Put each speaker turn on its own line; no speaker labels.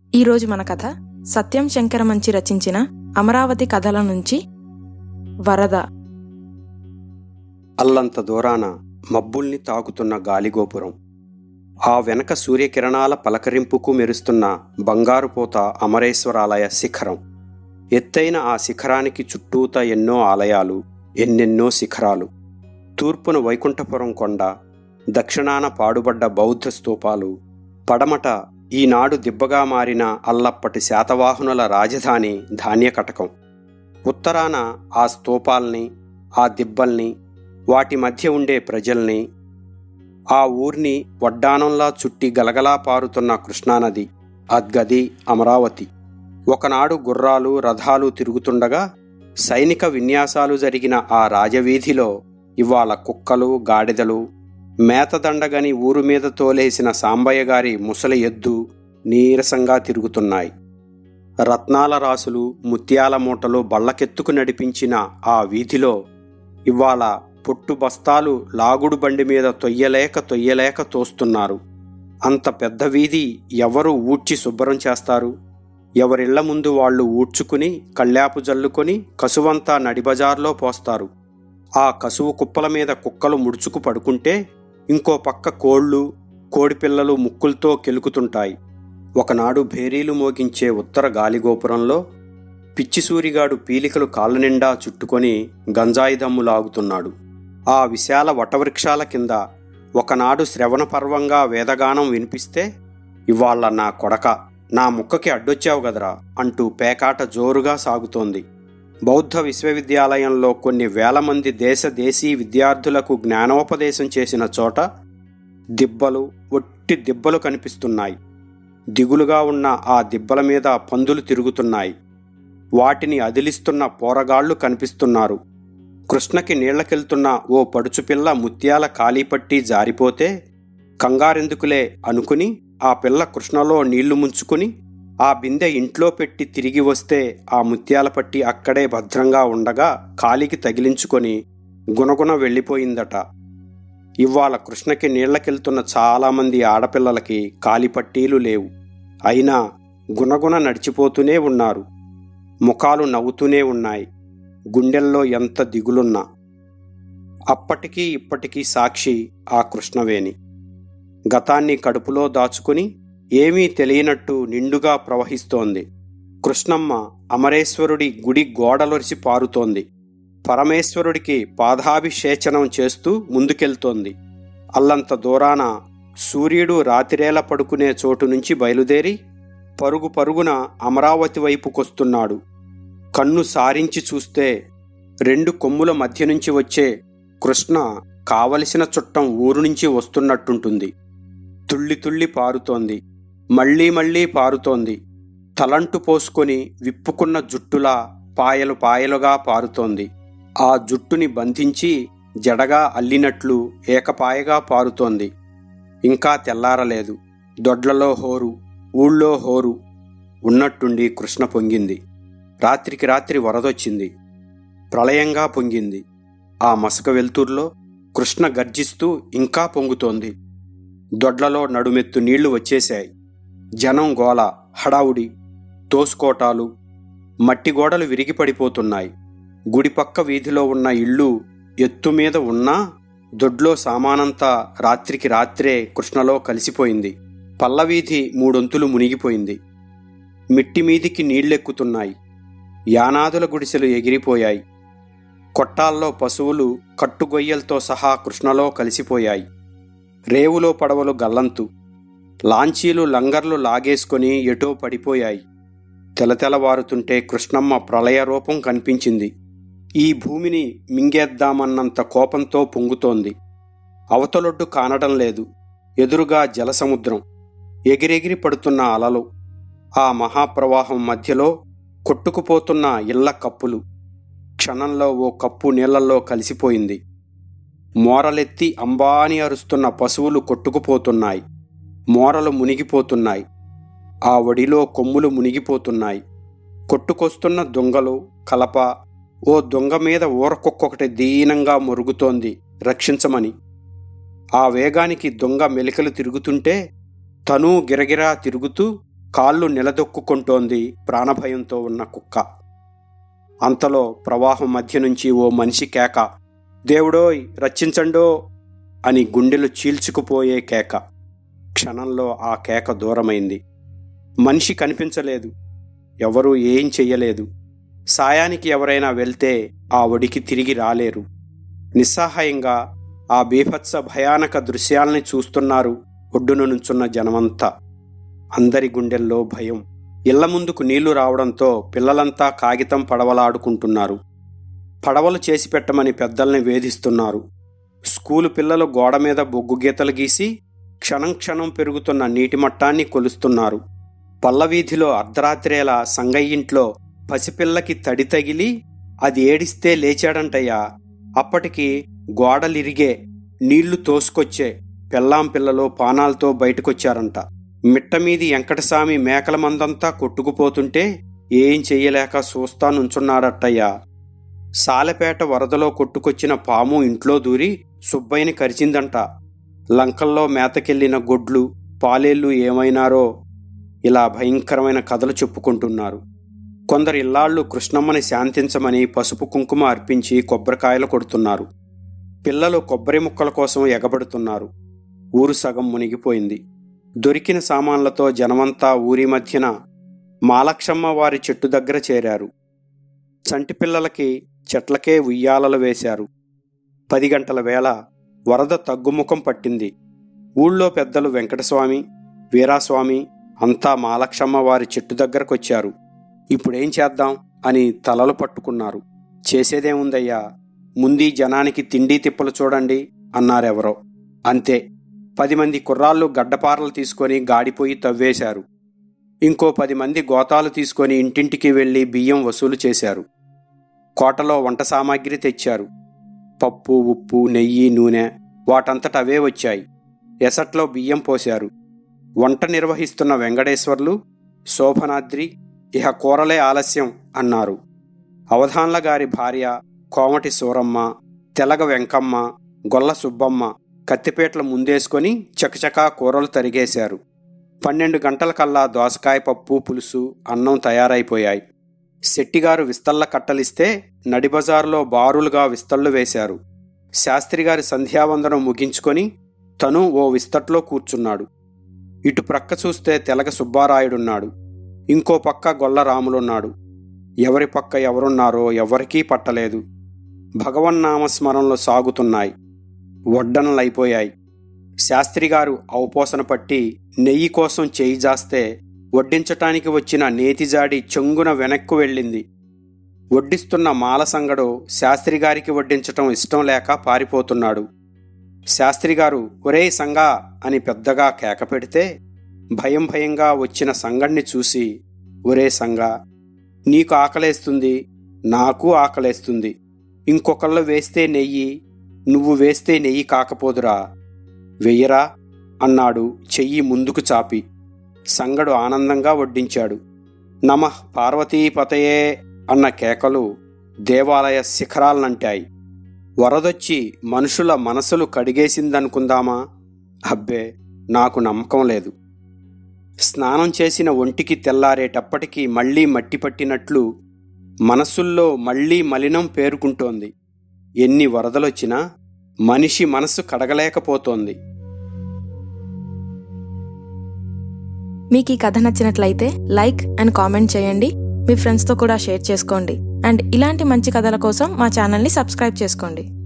ఈరోజు మన కథ సత్యం శంకరమంచి రచించిన అమరావతి కథల నుంచి వరద
అల్లంత దూరాన మబ్బుల్ని తాకుతున్న గాలిగోపురం ఆ వెనక సూర్యకిరణాల పలకరింపుకు మెరుస్తున్న బంగారుపోత అమరేశ్వరాలయ శిఖరం ఎత్తైన ఆ శిఖరానికి చుట్టూత ఎన్నో ఆలయాలు ఎన్నెన్నో శిఖరాలు తూర్పున వైకుంఠపురం కొండ దక్షిణాన పాడుబడ్డ బౌద్ధ స్తూపాలు పడమట ఈనాడు దిబ్బగా మారిన అల్లప్పటి శాతవాహనుల రాజధాని ధాన్యకటకం ఉత్తరాన ఆ స్తూపాల్ని ఆ దిబ్బల్ని వాటి మధ్య ఉండే ప్రజల్ని ఆ ఊర్ని వడ్డానంలా చుట్టి గలగలా పారుతున్న కృష్ణానది అద్గది అమరావతి ఒకనాడు గుర్రాలు రథాలు తిరుగుతుండగా సైనిక విన్యాసాలు జరిగిన ఆ రాజవీధిలో ఇవాళ కుక్కలు గాడిదలు మేతదండగని ఊరు మీద తోలేసిన సాంబయ్య గారి ముసలి ఎద్దు నీరసంగా తిరుగుతున్నాయి రత్నాల రాసులు ముత్యాల మూటలు బళ్ళకెత్తుకు నడిపించిన ఆ వీధిలో ఇవాళ పొట్టు బస్తాలు లాగుడు బండి మీద తొయ్యలేక తొయ్యలేక తోస్తున్నారు అంత పెద్ద వీధి ఎవరు ఊడ్చి శుభ్రం చేస్తారు ఎవరిళ్ల ముందు వాళ్ళు ఊడ్చుకుని కళ్యాపు జల్లుకొని కసువంతా నడిబజార్లో పోస్తారు ఆ కసువు కుప్పల మీద కుక్కలు ముడుచుకు పడుకుంటే ఇంకో పక్క కోళ్ళు కోడిపిల్లలు ముక్కులతో కెలుకుతుంటాయి ఒకనాడు భేరీలు మోగించే ఉత్తర గాలిగోపురంలో పిచ్చిసూరిగాడు పీలికలు కాళ్ళ నిండా చుట్టుకొని గంజాయి దమ్ము లాగుతున్నాడు ఆ విశాల వటవృక్షాల కింద ఒకనాడు శ్రవణ పర్వంగా వేదగానం వినిపిస్తే ఇవాళ నా కొడక నా ముక్కకి అడ్డొచ్చావు గదరా అంటూ పేకాట జోరుగా సాగుతోంది బౌద్ధ విశ్వవిద్యాలయంలో కొన్ని వేల మంది దేశ దేశీ విద్యార్థులకు జ్ఞానోపదేశం చేసిన చోట దిబ్బలు ఒట్టి దిబ్బలు కనిపిస్తున్నాయి దిగులుగా ఉన్న ఆ దిబ్బల మీద పందులు తిరుగుతున్నాయి వాటిని అదిలిస్తున్న పోరగాళ్లు కనిపిస్తున్నారు కృష్ణకి నీళ్లకెళ్తున్న ఓ పడుచుపిల్ల ముత్యాల కాలీపట్టి జారిపోతే కంగారెందుకులే అనుకుని ఆ పిల్ల కృష్ణలో నీళ్లు ముంచుకుని ఆ బిందె ఇంట్లో పెట్టి తిరిగి వస్తే ఆ ముత్యాల పట్టి అక్కడే భద్రంగా ఉండగా కాలికి తగిలించుకొని గుణగుణ వెళ్ళిపోయిందట ఇవాళ కృష్ణకి నీళ్లకెళ్తున్న చాలామంది ఆడపిల్లలకి కాలిపట్టీలు లేవు అయినా గుణగుణ నడిచిపోతూనే ఉన్నారు ముఖాలు నవ్వుతూనే ఉన్నాయి గుండెల్లో ఎంత దిగులున్నా అప్పటికీ ఇప్పటికీ సాక్షి ఆ కృష్ణవేణి గతాన్ని కడుపులో దాచుకుని ఏమీ తెలియనట్టు నిండుగా ప్రవహిస్తోంది కృష్ణమ్మ అమరేశ్వరుడి గుడి గోడలొరిసి పారుతోంది పరమేశ్వరుడికి పాదాభిషేచనం చేస్తూ ముందుకెళ్తోంది అల్లంత దూరాన సూర్యుడు రాతిరేల పడుకునే చోటు నుంచి బయలుదేరి పరుగు పరుగున అమరావతి వైపుకొస్తున్నాడు కన్ను సారించి చూస్తే రెండు కొమ్ముల మధ్య నుంచి వచ్చే కృష్ణ కావలసిన చుట్టం ఊరు నుంచి వస్తున్నట్టుంటుంది తుళ్ళి తుళ్ళి పారుతోంది మళ్ళీ మళ్ళీ పారుతోంది తలంటు పోసుకొని విప్పుకున్న జుట్టులా పాయలు పాయలుగా పారుతోంది ఆ జుట్టుని బంధించి జడగా అల్లినట్లు ఏకపాయగా పారుతోంది ఇంకా తెల్లారలేదు దొడ్లలో హోరు ఊళ్ళో హోరు ఉన్నట్టుండి కృష్ణ పొంగింది రాత్రికి రాత్రి వరదొచ్చింది ప్రళయంగా పొంగింది ఆ మసక వెలుతుర్లో కృష్ణ గర్జిస్తూ ఇంకా పొంగుతోంది దొడ్లలో నడుమెత్తు నీళ్లు వచ్చేశాయి జనం గోల హడావుడి తోసుకోటాలు మట్టి గోడలు విరిగి పడిపోతున్నాయి గుడిపక్క వీధిలో ఉన్న ఇళ్ళు ఎత్తుమీద ఉన్నా దొడ్లో సామానంతా రాత్రికి రాత్రే కృష్ణలో కలిసిపోయింది పల్లవీధి మూడొంతులు మునిగిపోయింది మిట్టిమీదికి నీళ్లెక్కుతున్నాయి యానాదుల గుడిసెలు ఎగిరిపోయాయి కొట్టాల్లో పశువులు కట్టుగొయ్యలతో సహా కృష్ణలో కలిసిపోయాయి రేవులో పడవలు గల్లంతు లాంచీలు లంగర్లు లాగేసుకొని ఎటో పడిపోయాయి తెలతెలవారుతుంటే కృష్ణమ్మ ప్రళయ రూపం కనిపించింది ఈ భూమిని మింగేద్దామన్నంత కోపంతో పొంగుతోంది అవతలొడ్డు కానడం లేదు ఎదురుగా జలసముద్రం ఎగిరెగిరి పడుతున్న అలలు ఆ మహాప్రవాహం మధ్యలో కొట్టుకుపోతున్న ఇళ్ల కప్పులు క్షణంలో ఓ కప్పు నీళ్లలో కలిసిపోయింది మోరలెత్తి అంబాని అరుస్తున్న పశువులు కొట్టుకుపోతున్నాయి మోరలు మునిగిపోతున్నాయి ఆ ఒడిలో కొమ్ములు మునిగిపోతున్నాయి కొట్టుకొస్తున్న దొంగలు కలప ఓ దొంగ మీద ఊరకొక్కొకటి దీనంగా మొరుగుతోంది రక్షించమని ఆ వేగానికి దొంగ మెలికలు తిరుగుతుంటే తనూ గిరగిరా తిరుగుతూ కాళ్ళు నిలదొక్కుంటోంది ప్రాణభయంతో ఉన్న కుక్క అంతలో ప్రవాహం మధ్య నుంచి ఓ మనిషి కేక దేవుడోయ్ రక్షించండో అని గుండెలు చీల్చుకుపోయే కేక క్షణంలో ఆ కేక దూరమైంది మనిషి కనిపించలేదు ఎవరూ ఏం చెయ్యలేదు సాయానికి ఎవరైనా వెళ్తే ఆ ఒడికి తిరిగి రాలేరు నిస్సహాయంగా ఆ బీభత్స భయానక దృశ్యాల్ని చూస్తున్నారు ఒడ్డున నుంచున్న జనమంతా అందరి గుండెల్లో భయం ఇళ్ల ముందుకు నీళ్లు రావడంతో పిల్లలంతా కాగితం పడవలాడుకుంటున్నారు పడవలు చేసి పెట్టమని పెద్దల్ని వేధిస్తున్నారు స్కూలు పిల్లలు గోడ మీద బొగ్గు గీతలు గీసి క్షణం క్షణం పెరుగుతున్న నీటి మట్టాన్ని కొలుస్తున్నారు పల్లవీధిలో అర్ధరాత్రేలా సంగయ్యింట్లో పసిపిల్లకి తడి తగిలి అది ఏడిస్తే లేచాడంటయ్యా అప్పటికి గోడలిరిగే నీళ్లు తోసుకొచ్చే పెళ్ళాం పిల్లలు పానాలతో బయటకొచ్చారంట మిట్టమీది వెంకటస్వామి మేకల మందంతా కొట్టుకుపోతుంటే ఏం చెయ్యలేక చూస్తా నుంచున్నాడట్టయ్యా సాలెపేట వరదలో కొట్టుకొచ్చిన పాము ఇంట్లో దూరి సుబ్బయ్యని కరిచిందంట లంకల్లో మేతకెళ్లిన గొడ్లు పాలేళ్ళు ఏమైనారో ఇలా భయంకరమైన కథలు చెప్పుకుంటున్నారు కొందరు ఇల్లాళ్ళు కృష్ణమ్మని శాంతించమని పసుపు కుంకుమ అర్పించి కొబ్బరికాయలు కొడుతున్నారు పిల్లలు కొబ్బరి ముక్కల కోసం ఎగబడుతున్నారు ఊరు సగం మునిగిపోయింది దొరికిన సామాన్లతో జనమంతా ఊరి మధ్యన మాలక్షమ్మ వారి చెట్టు దగ్గర చేరారు చంటి పిల్లలకి చెట్లకే ఉయ్యాలలు వేశారు పది గంటల వేళ వరద తగ్గుముఖం పట్టింది ఊళ్ళో పెద్దలు వెంకటస్వామి వీరాస్వామి అంతా మాలక్షమ్మ వారి చెట్టు దగ్గరకొచ్చారు ఇప్పుడేం చేద్దాం అని తలలు పట్టుకున్నారు చేసేదేముందయ్యా ముందీ జనానికి తిండి తిప్పలు చూడండి అన్నారెవరో అంతే పది మంది కుర్రాళ్ళు గడ్డపారలు తీసుకొని గాడిపోయి తవ్వేశారు ఇంకో పది మంది గోతాలు తీసుకొని ఇంటింటికి వెళ్లి బియ్యం వసూలు చేశారు కోటలో వంట సామాగ్రి తెచ్చారు పప్పు ఉప్పు నెయ్యి నూనె వాటంతట అవే వచ్చాయి ఎసట్లో బియ్యం పోశారు వంట నిర్వహిస్తున్న వెంకటేశ్వర్లు శోభనాద్రి ఇహ కూరలే ఆలస్యం అన్నారు అవధాన్ల గారి భార్య కోమటి సూరమ్మ తెలగ వెంకమ్మ గొల్ల సుబ్బమ్మ కత్తిపేటలు ముందేసుకొని చకచకా కూరలు తరిగేశారు పన్నెండు గంటలకల్లా దోసకాయ పప్పు పులుసు అన్నం తయారైపోయాయి శెట్టిగారు విస్తళ్ళ కట్టలిస్తే నడిబజారులో బారులుగా విస్తళ్ళు వేశారు శాస్త్రిగారి సంధ్యావందనం ముగించుకొని తను ఓ విస్తట్లో కూర్చున్నాడు ఇటు ప్రక్క చూస్తే తెలగ సుబ్బారాయుడున్నాడు ఇంకో పక్క గొల్ల రాములున్నాడు ఎవరి పక్క ఎవరున్నారో ఎవరికీ పట్టలేదు భగవన్నామస్మరణలు సాగుతున్నాయి వడ్డనలైపోయాయి శాస్త్రిగారు ఔపోసన పట్టి నెయ్యి కోసం చేయి జాస్తే వడ్డించటానికి వచ్చిన నేతిజాడి చెంగున వెనక్కు వెళ్ళింది వడ్డిస్తున్న మాలసంగడు శాస్త్రిగారికి వడ్డించటం ఇష్టం లేక పారిపోతున్నాడు శాస్త్రిగారు ఒరే సంగా అని పెద్దగా కేక పెడితే భయం భయంగా వచ్చిన సంగణ్ణి చూసి ఒరే సంగా నీకు ఆకలేస్తుంది నాకు ఆకలేస్తుంది ఇంకొకళ్ళు వేస్తే నెయ్యి నువ్వు వేస్తే నెయ్యి కాకపోదురా వెయ్యరా అన్నాడు చెయ్యి ముందుకు చాపి సంగడు ఆనందంగా వడ్డించాడు నమః పార్వతీపతయే అన్న కేకలు దేవాలయ శిఖరాలనంటాయి వరదొచ్చి మనుషుల మనసులు కడిగేసిందనుకుందామా అబ్బే నాకు నమ్మకం లేదు స్నానం చేసిన ఒంటికి తెల్లారేటప్పటికీ మళ్ళీ మట్టి పట్టినట్లు మనసుల్లో మళ్ళీ మలినం పేరుకుంటోంది ఎన్ని వరదలొచ్చినా మనిషి మనసు కడగలేకపోతోంది
మీకు ఈ కథ నచ్చినట్లయితే లైక్ అండ్ కామెంట్ చేయండి మీ ఫ్రెండ్స్తో కూడా షేర్ చేసుకోండి అండ్ ఇలాంటి మంచి కథల కోసం మా ఛానల్ని సబ్స్క్రైబ్ చేసుకోండి